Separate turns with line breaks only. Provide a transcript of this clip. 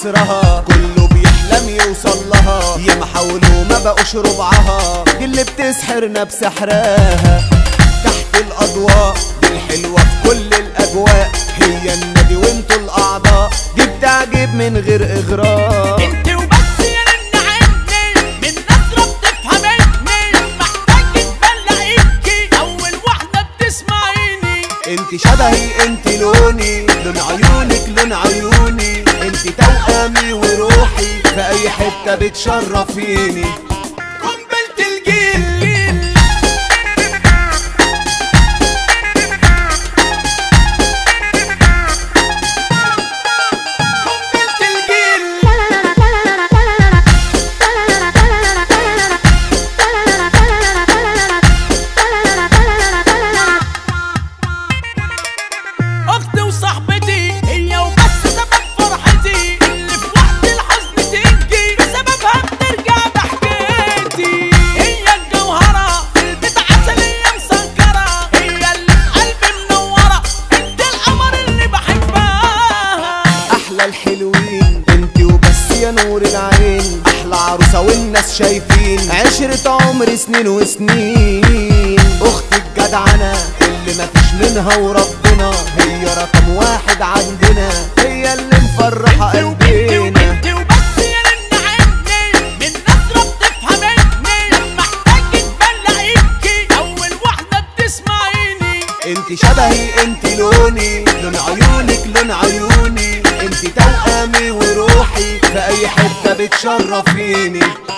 قصرها كله بيحلم يوصل لها يا ما حاولوا ما بقوش ربعها دي اللي بتسحرنا بسحرها تحت الاضواء دي الحلوه في كل الاجواء هي النادي وانتوا الاعضاء دي بتعجب من غير اغراء
انت وبس يا رن عني من نظرة بتفهمني محتاج تبلعيكي اول واحدة بتسمعيني
انت شبهي انت لوني لون عيونك لون عيوني انت توأمي وروحي في اي حتة بتشرفيني قنبلة الجيل قنبلة الجيل
اختي وصاحبتي هي وبس سبب فرحتي اللي في وقت الحزن تيجي بسببها بترجع بحكيتي هي الجوهرة في البيت عسلية مسكرة هي اللي في قلبي منورة انت القمر اللي بحبها
احلى الحلوين انت وبس يا نور العين احلى عروسه والناس شايفين عشرة عمر سنين وسنين اختي الجدعنه اللي مفيش منها وربنا هي رقم واحد عندنا هي اللي مفرحه قلبنا
انت وبس يا رن عني من نظرة بتفهمني محتاج تبلعيكي اول واحدة بتسمعيني
انت شبهي انت لوني لون عيونك لون عيوني انت توأمي وروحي في اي حتة بتشرفيني